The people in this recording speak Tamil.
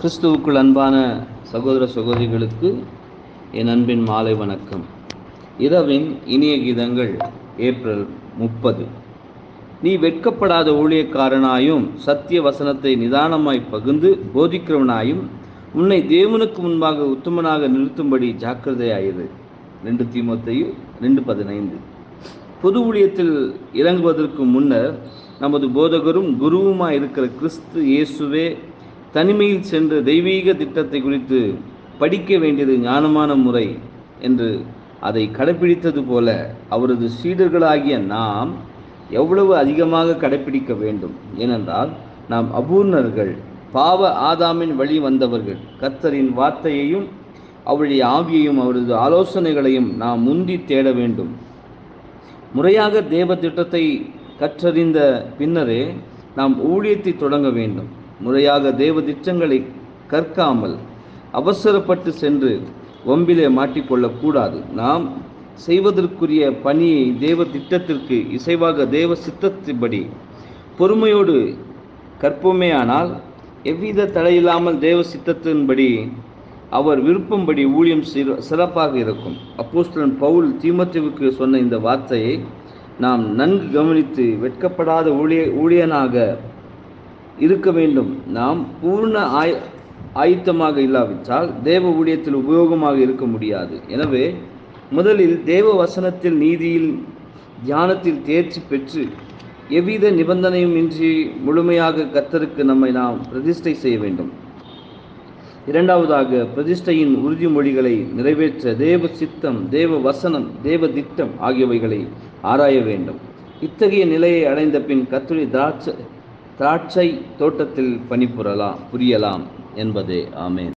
கிறிஸ்துவுக்குள் அன்பான சகோதர சகோதரிகளுக்கு என் அன்பின் மாலை வணக்கம் இரவின் இனிய கீதங்கள் ஏப்ரல் முப்பது நீ வெட்கப்படாத ஊழியக்காரனாயும் சத்திய வசனத்தை நிதானமாய் பகிர்ந்து போதிக்கிறவனாயும் உன்னை தேவனுக்கு முன்பாக உத்தமனாக நிறுத்தும்படி ஜாக்கிரதையாயிரு ரெண்டு தீமோத்தேயு ரெண்டு பதினைந்து பொது ஊழியத்தில் இறங்குவதற்கு முன்னர் நமது போதகரும் குருவுமாய் இருக்கிற கிறிஸ்து இயேசுவே தனிமையில் சென்று தெய்வீக திட்டத்தை குறித்து படிக்க வேண்டியது ஞானமான முறை என்று அதை கடைப்பிடித்தது போல அவரது சீடர்களாகிய நாம் எவ்வளவு அதிகமாக கடைப்பிடிக்க வேண்டும் ஏனென்றால் நாம் அபூர்ணர்கள் பாவ ஆதாமின் வழி வந்தவர்கள் கர்த்தரின் வார்த்தையையும் அவருடைய ஆவியையும் அவரது ஆலோசனைகளையும் நாம் முந்தி தேட வேண்டும் முறையாக தேவ திட்டத்தை கற்றறிந்த பின்னரே நாம் ஊழியத்தை தொடங்க வேண்டும் முறையாக தேவ திட்டங்களை கற்காமல் அவசரப்பட்டு சென்று ஒம்பிலே மாட்டிக்கொள்ளக்கூடாது நாம் செய்வதற்குரிய பணியை தேவ திட்டத்திற்கு இசைவாக தேவ சித்தத்தின்படி பொறுமையோடு கற்போமேயானால் எவ்வித தடையில்லாமல் தேவ சித்தத்தின்படி அவர் விருப்பம்படி ஊழியம் சிறப்பாக இருக்கும் அப்போஸ்தலன் பவுல் தீமத்துவுக்கு சொன்ன இந்த வார்த்தையை நாம் நன்கு கவனித்து வெட்கப்படாத ஊழிய ஊழியனாக இருக்க வேண்டும் நாம் பூர்ண ஆய் ஆயுத்தமாக இல்லாவிட்டால் தேவ ஊழியத்தில் உபயோகமாக இருக்க முடியாது எனவே முதலில் தேவ வசனத்தில் நீதியில் தியானத்தில் தேர்ச்சி பெற்று எவ்வித நிபந்தனையும் இன்றி முழுமையாக கத்தருக்கு நம்மை நாம் பிரதிஷ்டை செய்ய வேண்டும் இரண்டாவதாக பிரதிஷ்டையின் உறுதிமொழிகளை நிறைவேற்ற தேவ சித்தம் தேவ வசனம் தேவ திட்டம் ஆகியவைகளை ஆராய வேண்டும் இத்தகைய நிலையை அடைந்த பின் கத்துரி திராட்சை திராட்சை தோட்டத்தில் பணிபுரலாம் புரியலாம் என்பதே ஆமேன்